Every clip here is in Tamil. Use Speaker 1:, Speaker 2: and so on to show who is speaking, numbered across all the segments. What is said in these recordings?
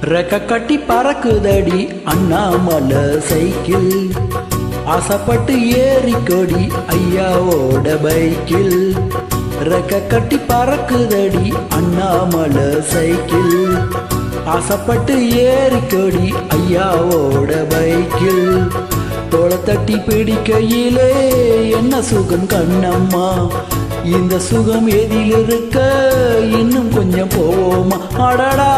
Speaker 1: ரெக்க கட்டி பறக்குதடி அண்ணாமலை சைக்கிள் ஆசைப்பட்டு ஏறிக்கொடி ஐயாவோட பைக்கில் ரெக்க கட்டி பறக்குதடி அண்ணாமலை சைக்கிள் ஆசைப்பட்டு ஏறிக்கொடி ஐயாவோட பைக்கில் தோளை தட்டி பிடிக்கையிலே என்ன சுகம் கண்ணம்மா இந்த சுகம் எதில் இருக்க இன்னும் கொஞ்சம் போவோமா அடடா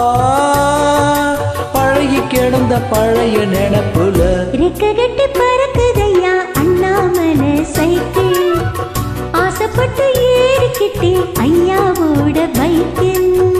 Speaker 1: பழகி கிடந்த பழைய நினப்புல
Speaker 2: ரெக்க கட்டி பறக்குதையா அண்ணாமலை சைக்கிள் ஆசைப்பட்டு ஏறிக்கிட்டே ஐயாவோட பைக்கில்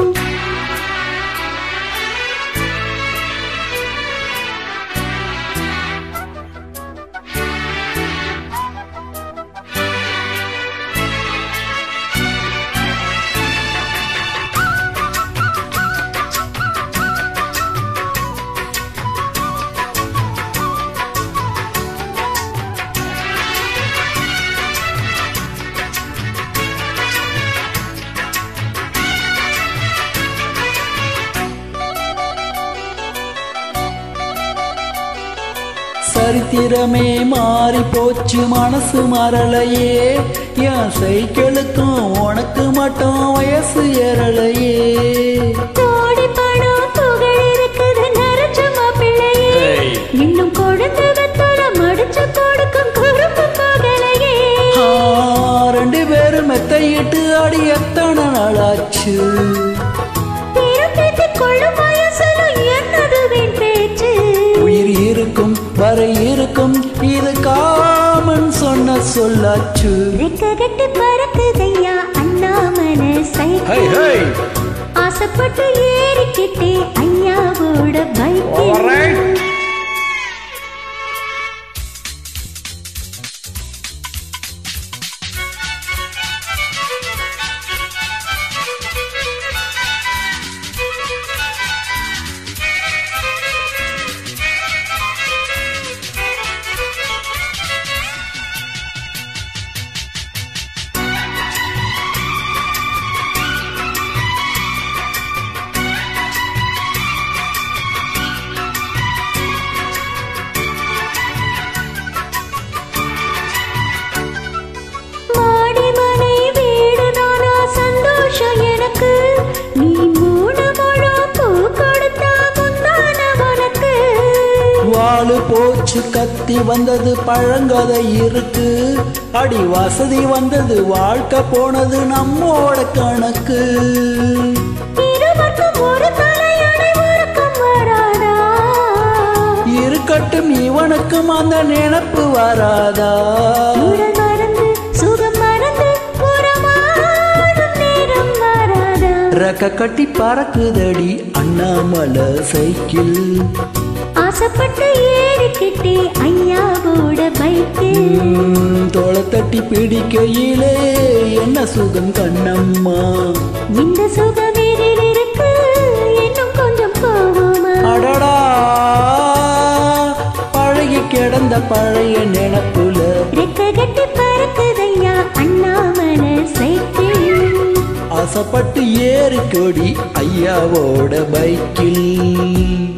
Speaker 1: சரித்திரமே மாறி போச்சு மனசு மரலையே என் சைக்கிளுக்கும் உனக்கு மட்டும் வயசு ஏறலையே
Speaker 2: கோடி பணம் புகழ் இருக்குது நரச்ச மாப்பிள்ளையே
Speaker 1: ஏய்.
Speaker 2: இன்னும் கொழுந்து வெத்தல மடிச்சு கொடுக்கும் குறும்பு பகலையே
Speaker 1: ஆ, ரெண்டு பேரும் மெத்தையிட்டு ஆடி எத்தனை நாளாச்சு
Speaker 2: பேரப்பேத்தி கொள்ளும் வயசுல என்னது வீண் பேச்சு
Speaker 1: உயிர் இருக்கும் வரை இருக்கும் இது காமன் சொன்ன சொல்லாச்சு
Speaker 2: ரெக்க கட்டி பறக்குதையா அண்ணாமலை சைக்கிள் ஆசைப்பட்டு ஏறிக்கிட்டே ஐயாவோட பைக்கில் மாடி மனை வீடு நானா சந்தோஷம் எனக்கு நீ மூணு முழம் பூ கொடுத்தா முந்தான உனக்கு
Speaker 1: வாழு போச்சு கத்தி வந்தது பழங்கதை இருக்கு அடி வசதி வந்தது வாழ்க்கை போனது நம்மோட கணக்கு
Speaker 2: இருவருக்கும் ஒரு தலையணை உறக்கம் வராதா
Speaker 1: இருக்கட்டும் இவனுக்கும் அந்த நினப்பு வராதா
Speaker 2: உடல் மறந்து சுகம் மறந்து புறமாடும் நேரம் வராதா
Speaker 1: ரெக்க கட்டி பறக்குதடி அண்ணாமலை சைக்கிள்
Speaker 2: ஆசைப்பட்டு ஏறிக்கிட்டே ஐயாவோட பைக்கில்
Speaker 1: ம், தோளை தட்டி பிடிக்கையிலே என்ன சுகம் கண்ணம்மா
Speaker 2: இந்த சுகமேரில் இருக்கு இன்னும் கொஞ்சம் போவோமா
Speaker 1: அடடா பழகி கிடந்த பழைய நினப்புல
Speaker 2: ரெக்க கட்டி பறக்குதையா அண்ணாமலை சைக்கிள்
Speaker 1: ஆசைப்பட்டு ஏறிக்கொடி ஐயாவோட பைக்கில்